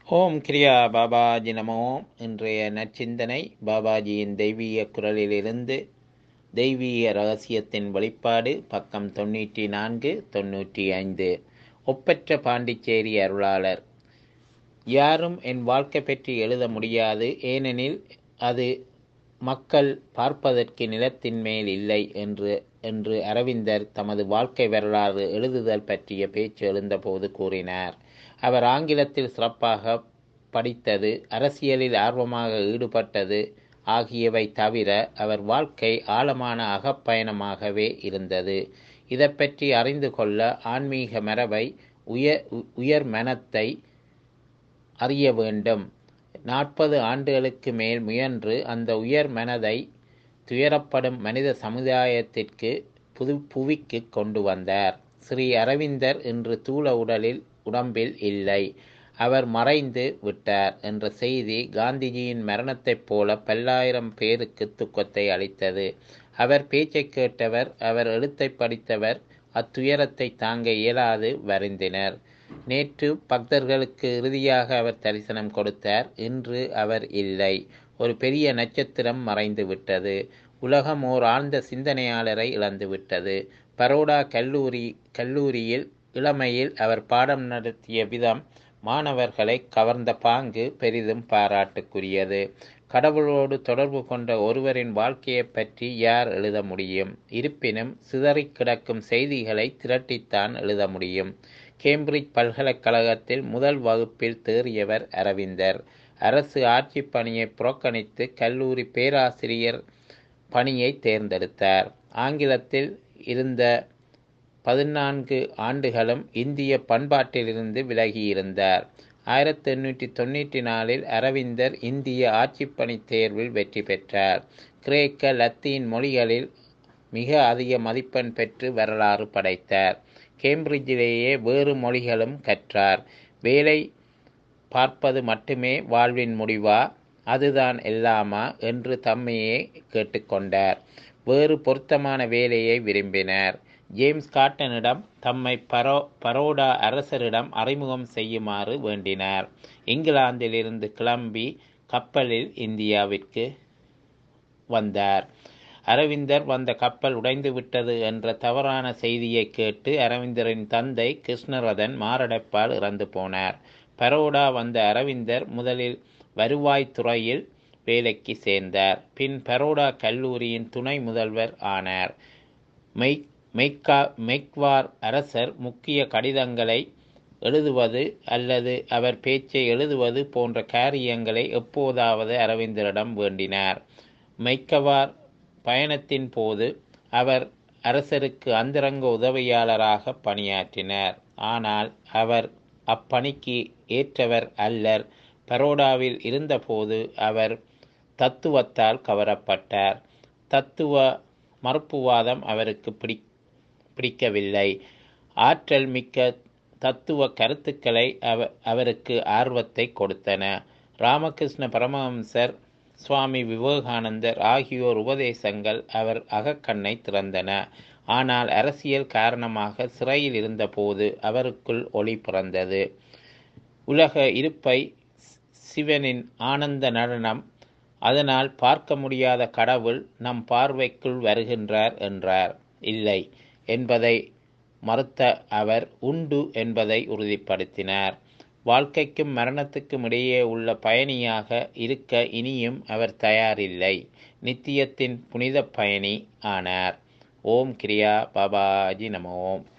ஓம் கிரியா பாபாஜி நமோ இன்றைய நற்சிந்தனை பாபாஜியின் தெய்வீக குரலிலிருந்து தெய்வீக ரகசியத்தின் வெளிப்பாடு பக்கம் தொண்ணூற்றி நான்கு தொண்ணூற்றி ஐந்து ஒப்பற்ற பாண்டிச்சேரி அருளாளர் யாரும் என் வாழ்க்கை பற்றி எழுத முடியாது ஏனெனில் அது மக்கள் பார்ப்பதற்கு நிலத்தின் மேல் இல்லை என்று என்று அரவிந்தர் தமது வாழ்க்கை வரலாறு எழுதுதல் பற்றிய பேச்சு எழுந்தபோது கூறினார் அவர் ஆங்கிலத்தில் சிறப்பாக படித்தது அரசியலில் ஆர்வமாக ஈடுபட்டது ஆகியவை தவிர அவர் வாழ்க்கை ஆழமான அகப்பயணமாகவே இருந்தது இதை பற்றி அறிந்து கொள்ள ஆன்மீக மரபை உயர் உயர் மனத்தை அறிய வேண்டும் நாற்பது ஆண்டுகளுக்கு மேல் முயன்று அந்த உயர் மனதை துயரப்படும் மனித சமுதாயத்திற்கு புது புவிக்கு கொண்டு வந்தார் ஸ்ரீ அரவிந்தர் இன்று தூள உடலில் உடம்பில் இல்லை அவர் மறைந்து விட்டார் என்ற செய்தி காந்திஜியின் மரணத்தைப் போல பல்லாயிரம் பேருக்கு துக்கத்தை அளித்தது அவர் பேச்சை கேட்டவர் அவர் எழுத்தை படித்தவர் அத்துயரத்தை தாங்க இயலாது வருந்தினர் நேற்று பக்தர்களுக்கு இறுதியாக அவர் தரிசனம் கொடுத்தார் இன்று அவர் இல்லை ஒரு பெரிய நட்சத்திரம் மறைந்து விட்டது உலகம் ஓர் ஆழ்ந்த சிந்தனையாளரை இழந்துவிட்டது பரோடா கல்லூரி கல்லூரியில் இளமையில் அவர் பாடம் நடத்திய விதம் மாணவர்களை கவர்ந்த பாங்கு பெரிதும் பாராட்டுக்குரியது கடவுளோடு தொடர்பு கொண்ட ஒருவரின் வாழ்க்கையை பற்றி யார் எழுத முடியும் இருப்பினும் சிதறி கிடக்கும் செய்திகளை திரட்டித்தான் எழுத முடியும் கேம்பிரிட்ஜ் பல்கலைக்கழகத்தில் முதல் வகுப்பில் தேறியவர் அரவிந்தர் அரசு ஆட்சி பணியை புறக்கணித்து கல்லூரி பேராசிரியர் பணியை தேர்ந்தெடுத்தார் ஆங்கிலத்தில் இருந்த பதினான்கு ஆண்டுகளும் இந்திய பண்பாட்டிலிருந்து விலகியிருந்தார் ஆயிரத்தி எண்ணூற்றி தொண்ணூற்றி நாலில் அரவிந்தர் இந்திய ஆட்சிப்பணி தேர்வில் வெற்றி பெற்றார் கிரேக்க லத்தீன் மொழிகளில் மிக அதிக மதிப்பெண் பெற்று வரலாறு படைத்தார் கேம்பிரிட்ஜிலேயே வேறு மொழிகளும் கற்றார் வேலை பார்ப்பது மட்டுமே வாழ்வின் முடிவா அதுதான் எல்லாமா என்று தம்மையே கேட்டுக்கொண்டார் வேறு பொருத்தமான வேலையை விரும்பினார் ஜேம்ஸ் காட்டனிடம் தம்மை பரோ பரோடா அரசரிடம் அறிமுகம் செய்யுமாறு வேண்டினார் இங்கிலாந்திலிருந்து கிளம்பி கப்பலில் இந்தியாவிற்கு வந்தார் அரவிந்தர் வந்த கப்பல் உடைந்து விட்டது என்ற தவறான செய்தியை கேட்டு அரவிந்தரின் தந்தை கிருஷ்ணரதன் மாரடைப்பால் இறந்து போனார் பரோடா வந்த அரவிந்தர் முதலில் வருவாய்த்துறையில் வேலைக்கு சேர்ந்தார் பின் பரோடா கல்லூரியின் துணை முதல்வர் ஆனார் மெய் மெய்கா மெய்க்வார் அரசர் முக்கிய கடிதங்களை எழுதுவது அல்லது அவர் பேச்சை எழுதுவது போன்ற காரியங்களை எப்போதாவது அரவிந்தரிடம் வேண்டினார் மெய்க்கவார் பயணத்தின் போது அவர் அரசருக்கு அந்தரங்க உதவியாளராக பணியாற்றினார் ஆனால் அவர் அப்பணிக்கு ஏற்றவர் அல்லர் பரோடாவில் இருந்தபோது அவர் தத்துவத்தால் கவரப்பட்டார் தத்துவ மறுப்புவாதம் அவருக்கு பிடி பிடிக்கவில்லை ஆற்றல் மிக்க தத்துவ கருத்துக்களை அவ அவருக்கு ஆர்வத்தை கொடுத்தன ராமகிருஷ்ண பரமஹம்சர் சுவாமி விவேகானந்தர் ஆகியோர் உபதேசங்கள் அவர் அகக்கண்ணை திறந்தன ஆனால் அரசியல் காரணமாக சிறையில் இருந்தபோது அவருக்குள் ஒளி பிறந்தது உலக இருப்பை சிவனின் ஆனந்த நடனம் அதனால் பார்க்க முடியாத கடவுள் நம் பார்வைக்குள் வருகின்றார் என்றார் இல்லை என்பதை மறுத்த அவர் உண்டு என்பதை உறுதிப்படுத்தினார் வாழ்க்கைக்கும் மரணத்துக்கும் இடையே உள்ள பயணியாக இருக்க இனியும் அவர் தயாரில்லை நித்தியத்தின் புனித பயணி ஆனார் ஓம் கிரியா பாபாஜி நம ஓம்